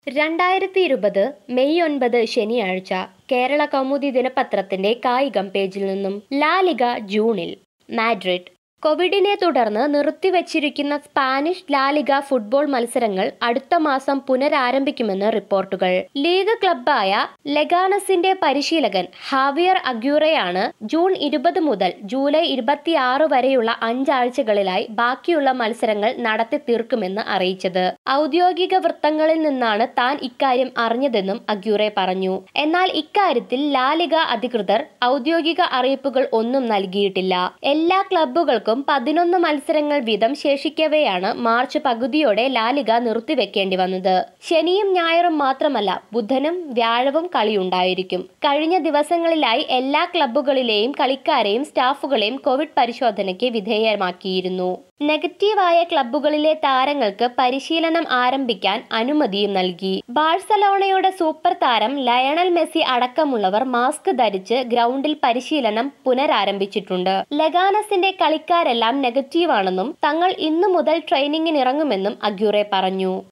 രണ്ടായിരത്തി ഇരുപത് മെയ് ഒൻപത് ശനിയാഴ്ച കേരള കൗമുദി ദിനപത്രത്തിന്റെ കായികം പേജിൽ നിന്നും ലാലിഗ ജൂണിൽ മാഡ്രിഡ് കോവിഡിനെ തുടർന്ന് നിർത്തിവച്ചിരിക്കുന്ന സ്പാനിഷ് ലാലിഗ ഫുട്ബോൾ മത്സരങ്ങൾ അടുത്ത മാസം പുനരാരംഭിക്കുമെന്ന് റിപ്പോർട്ടുകൾ ലീഗ് ക്ലബ്ബായ ലെഗാനസിന്റെ പരിശീലകൻ ഹാവിയർ അഗ്യൂറയാണ് ജൂൺ ഇരുപത് മുതൽ ജൂലൈ ഇരുപത്തിയാറ് വരെയുള്ള അഞ്ചാഴ്ചകളിലായി ബാക്കിയുള്ള മത്സരങ്ങൾ നടത്തി തീർക്കുമെന്ന് അറിയിച്ചത് ഔദ്യോഗിക വൃത്തങ്ങളിൽ നിന്നാണ് താൻ ഇക്കാര്യം അറിഞ്ഞതെന്നും അഗ്യൂറെ പറഞ്ഞു എന്നാൽ ഇക്കാര്യത്തിൽ ലാലിഗ അധികൃതർ ഔദ്യോഗിക അറിയിപ്പുകൾ ഒന്നും നൽകിയിട്ടില്ല എല്ലാ ക്ലബ്ബുകൾക്കും പതിനൊന്ന് മത്സരങ്ങൾ വീതം ശേഷിക്കവെയാണ് മാർച്ച് പകുതിയോടെ ലാലിഗ നിർത്തിവെക്കേണ്ടി വന്നത് ശനിയും ഞായറും മാത്രമല്ല ബുധനും വ്യാഴവും കളിയുണ്ടായിരിക്കും കഴിഞ്ഞ ദിവസങ്ങളിലായി എല്ലാ ക്ലബ്ബുകളിലെയും കളിക്കാരെയും സ്റ്റാഫുകളെയും കോവിഡ് പരിശോധനയ്ക്ക് വിധേയമാക്കിയിരുന്നു നെഗറ്റീവായ ക്ലബ്ബുകളിലെ താരങ്ങൾക്ക് പരിശീലനം ആരംഭിക്കാൻ അനുമതിയും നൽകി ബാഴ്സലോണയുടെ സൂപ്പർ താരം ലയണൽ മെസ്സി അടക്കമുള്ളവർ മാസ്ക് ധരിച്ച് ഗ്രൗണ്ടിൽ പരിശീലനം പുനരാരംഭിച്ചിട്ടുണ്ട് ലെഗാനസിന്റെ കളിക്കാരെല്ലാം നെഗറ്റീവാണെന്നും തങ്ങൾ ഇന്നു മുതൽ ട്രെയിനിങ്ങിനിറങ്ങുമെന്നും അഗ്യൂറെ പറഞ്ഞു